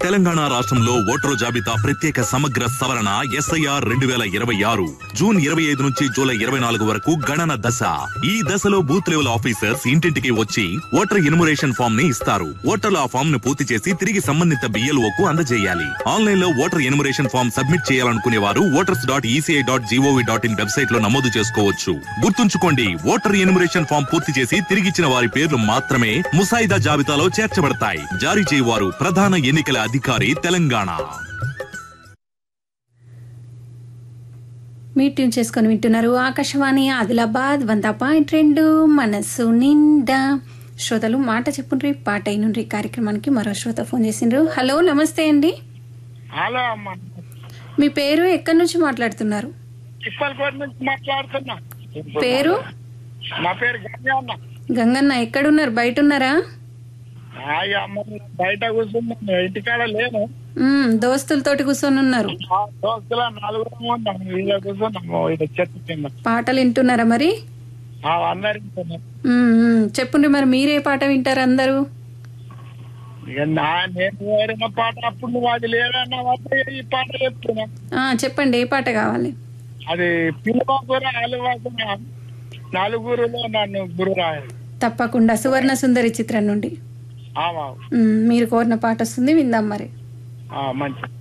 తెలంగాణ రాష్ట్రంలో ఓటరు జాబితా ప్రత్యేక సమగ్ర సవరణ ఎస్ఐఆర్ రెండు వేల ఇరవై ఆరు జూన్ ఇరవై ఐదు నుంచి జూలై ఇరవై నాలుగు వరకు గణన దశ ఈ దశలో బూత్ లెవెల్ ఆఫీసర్స్ ఇంటింటికి వచ్చి ఓటర్ ఇన్మురేషన్ ఫామ్ ని ఇస్తారు ఓటర్లు ఆ ఫామ్ ను పూర్తి చేసి తిరిగి సంబంధిత బిఎల్ఓ కు అందజేయాలి ఆన్లైన్ లో ఓటర్ ఇన్మురేషన్ ఫామ్ సబ్మిట్ చేయాలనుకునే వారు voters dot ECI dot G O V dot in website లో నమోదు చేసుకోవచ్చు గుర్తుంచుకోండి ఓటర్ ఎన్యుమరేషన్ ఫామ్ పూర్తి చేసి తిరిగిచ్చిన వారి పేర్లు మాత్రమే ముసాయిదా జాబితాలో చేర్చబడతాయి జారీ చేయవారు ప్రధాన ఎన్నికల అధికారి తెలంగాణ మీరు ట్యూన్ చేసుకొని వింటున్నారు ఆకాశవాణి ఆదిలాబాద్ వంద పాయింట్ రెండు మనస్సు నిండా శ్రోతలు మాట చెప్పుండ్రి పాట అయినుండ్రి కార్యక్రమానికి మరో శ్రోత ఫోన్ చేసిండ్రు హలో నమస్తే అండి హలో అమ్మ మీ పేరు ఎక్కడి నుంచి మాట్లాడుతున్నారు చిప్పలకోట నుంచి మాట్లాడుతున్నా పేరు నా పేరు గంగా అన్న గంగన్న ఎక్కడున్నారు బయట ఉన్నారా హాయ్ అమ్మ నేను బయట కూర్చున్నాను ఇంటికాడ లేను మ్మ్, దోస్తులతోటి కూర్చొని ఉన్నారు ఆ దోస్తుల నలుగురం ఉన్నాం ఇలా కూర్చున్నాము ఇది చెట్టు కింద పాటలు వింటున్నారా మరి ఆ అందరు వింటున్నాం. మ్మ్, మ్మ్. చెప్పండి మరి మీరే పాట వింటారు అందరూ ఇక నా నేను వేరిన పాట అప్పుడు నువ్వు అది లేదన్న వద్ద ఈ పాట చెప్తున్నా ఆ, చెప్పండి ఏ పాట కావాలి అది పిల్లవాకుర అలవాకుర నలుగురులో నన్ను గురురాయలు తప్పకుండా సువర్ణ సుందరి చిత్రం నుండి ఆమా మ్మ్, మీరు కోరిన పాట వస్తుంది విందాం మరి మంచి